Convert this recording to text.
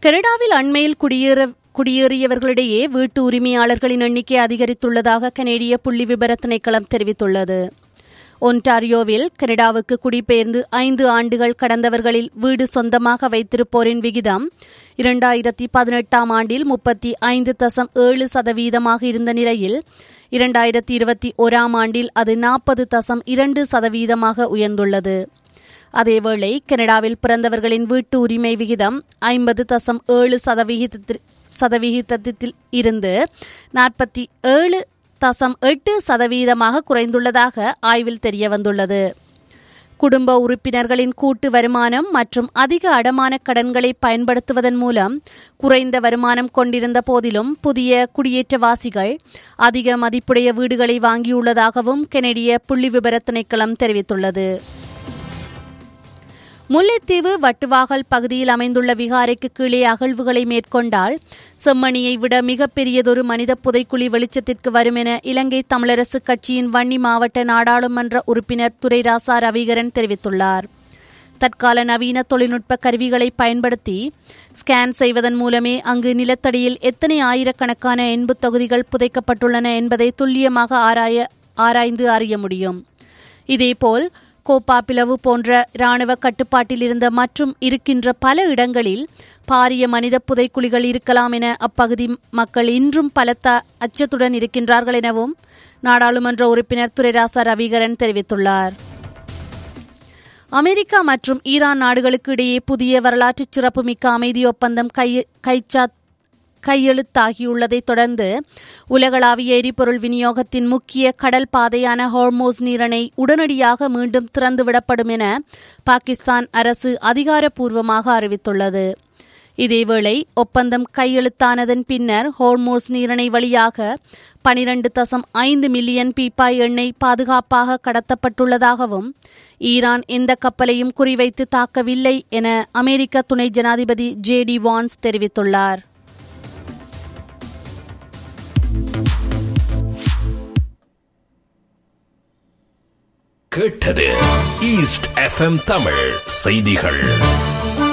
கனடாவில் அண்மையில் குடியேற குடியேறியவர்களிடையே வீட்டு உரிமையாளர்களின் எண்ணிக்கை அதிகரித்துள்ளதாக கனேடிய புள்ளி விபர திணைக்களம் தெரிவித்துள்ளது ஒன்டாரியோவில் கனடாவுக்கு குடிபெயர்ந்து ஐந்து ஆண்டுகள் கடந்தவர்களில் வீடு சொந்தமாக வைத்திருப்போரின் விகிதம் இரண்டாயிரத்தி பதினெட்டாம் ஆண்டில் முப்பத்தி ஐந்து தசம் ஏழு சதவீதமாக இருந்த நிலையில் இரண்டாயிரத்தி இருபத்தி ஓராம் ஆண்டில் அது நாற்பது தசம் இரண்டு சதவீதமாக உயர்ந்துள்ளது அதேவேளை கனடாவில் பிறந்தவர்களின் வீட்டு உரிமை விகிதம் ஐம்பது தசம் ஏழு சதவிகிதத்தில் சதவிகிதத்தில் இருந்து நாற்பத்தி ஏழு தசம் எட்டு சதவீதமாக குறைந்துள்ளதாக ஆய்வில் தெரியவந்துள்ளது குடும்ப உறுப்பினர்களின் கூட்டு வருமானம் மற்றும் அதிக அடமான கடன்களை பயன்படுத்துவதன் மூலம் குறைந்த வருமானம் கொண்டிருந்த போதிலும் புதிய குடியேற்றவாசிகள் அதிக மதிப்புடைய வீடுகளை வாங்கியுள்ளதாகவும் கெனடிய புள்ளி விபர திணைக்களம் தெரிவித்துள்ளது முல்லைத்தீவு வட்டுவாகல் பகுதியில் அமைந்துள்ள விகாரைக்கு கீழே அகழ்வுகளை மேற்கொண்டால் செம்மணியை விட மிகப்பெரியதொரு மனித புதைக்குழி வெளிச்சத்திற்கு வரும் என இலங்கை தமிழரசு கட்சியின் வன்னி மாவட்ட நாடாளுமன்ற உறுப்பினர் துரைராசா ரவிகரன் தெரிவித்துள்ளார் தற்கால நவீன தொழில்நுட்ப கருவிகளை பயன்படுத்தி ஸ்கேன் செய்வதன் மூலமே அங்கு நிலத்தடியில் எத்தனை ஆயிரக்கணக்கான எண்பு தொகுதிகள் புதைக்கப்பட்டுள்ளன என்பதை துல்லியமாக ஆராய ஆராய்ந்து அறிய முடியும் இதேபோல் கோப்பா பிளவு போன்ற இராணுவ கட்டுப்பாட்டில் இருந்த மற்றும் இருக்கின்ற பல இடங்களில் பாரிய மனித புதைக்குழிகள் இருக்கலாம் என அப்பகுதி மக்கள் இன்றும் பலத்த அச்சத்துடன் இருக்கின்றார்கள் எனவும் நாடாளுமன்ற உறுப்பினர் துரைராசா ரவிகரன் தெரிவித்துள்ளார் அமெரிக்கா மற்றும் ஈரான் நாடுகளுக்கு இடையே புதிய வரலாற்று சிறப்புமிக்க அமைதி ஒப்பந்தம் கை கைச்சா கையெழுத்தாகியுள்ளதை தொடர்ந்து உலகளாவிய எரிபொருள் விநியோகத்தின் முக்கிய கடல் பாதையான ஹோர்மோஸ் நீரணை உடனடியாக மீண்டும் திறந்துவிடப்படும் என பாகிஸ்தான் அரசு அதிகாரப்பூர்வமாக அறிவித்துள்ளது இதேவேளை ஒப்பந்தம் கையெழுத்தானதன் பின்னர் ஹோர்மோஸ் நீரணை வழியாக பனிரண்டு தசம் ஐந்து மில்லியன் பீப்பாய் எண்ணெய் பாதுகாப்பாக கடத்தப்பட்டுள்ளதாகவும் ஈரான் எந்த கப்பலையும் குறிவைத்து தாக்கவில்லை என அமெரிக்க துணை ஜனாதிபதி ஜே டி வான்ஸ் தெரிவித்துள்ளார் கேட்டது ஈஸ்ட் எஃப்எம் தமிழ் செய்திகள்